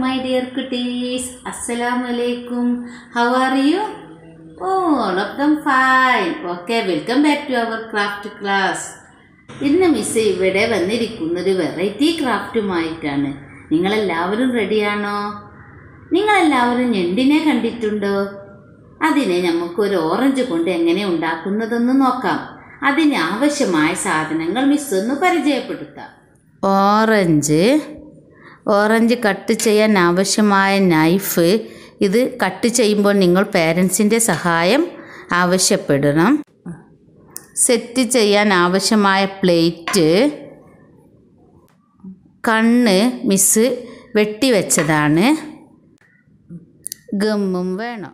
my dear cuties. Assalamu alaikum. How are you? Oh, all of them fine. Okay, welcome back to our craft class. ഇന്ന് miss ഇവിടെ വന്നിരിക്കുന്നൊരു variety ക്രാഫ്റ്റുമായിട്ടാണ് നിങ്ങളെല്ലാവരും റെഡിയാണോ നിങ്ങളെല്ലാവരും ഞണ്ടിനെ കണ്ടിട്ടുണ്ടോ അതിനെ നമുക്കൊരു ഓറഞ്ച് കൊണ്ട് എങ്ങനെ ഉണ്ടാക്കുന്നതെന്ന് നോക്കാം അതിന് ആവശ്യമായ സാധനങ്ങൾ മിസ് ഒന്ന് പരിചയപ്പെടുത്താം ഓറഞ്ച് ഓറഞ്ച് കട്ട് ചെയ്യാൻ ആവശ്യമായ നൈഫ് ഇത് കട്ട് ചെയ്യുമ്പോൾ നിങ്ങൾ പേരൻസിൻ്റെ സഹായം ആവശ്യപ്പെടണം സെറ്റ് ചെയ്യാൻ ആവശ്യമായ പ്ലേറ്റ് കണ്ണ് മിസ് വെട്ടിവെച്ചതാണ് ഗമ്മും വേണം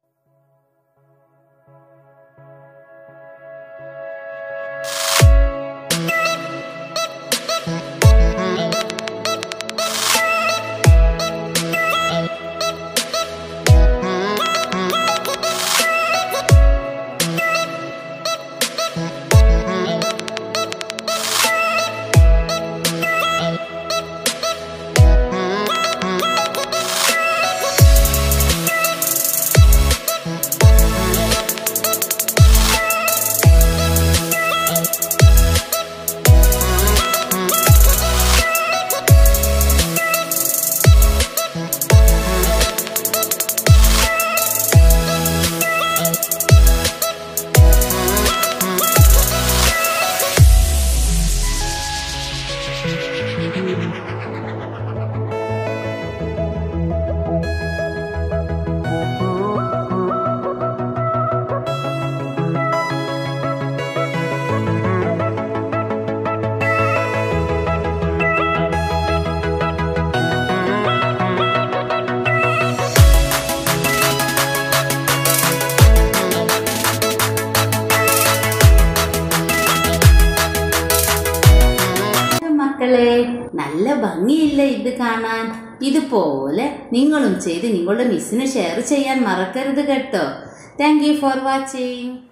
മക്കളെ നല്ല ഭംഗിയില്ല ഇത് കാണാൻ ഇതുപോലെ നിങ്ങളും ചെയ്ത് നിങ്ങളുടെ മിസ്സിന് ഷെയർ ചെയ്യാൻ മറക്കരുത് കേട്ടോ താങ്ക് യു ഫോർ വാച്ചിങ്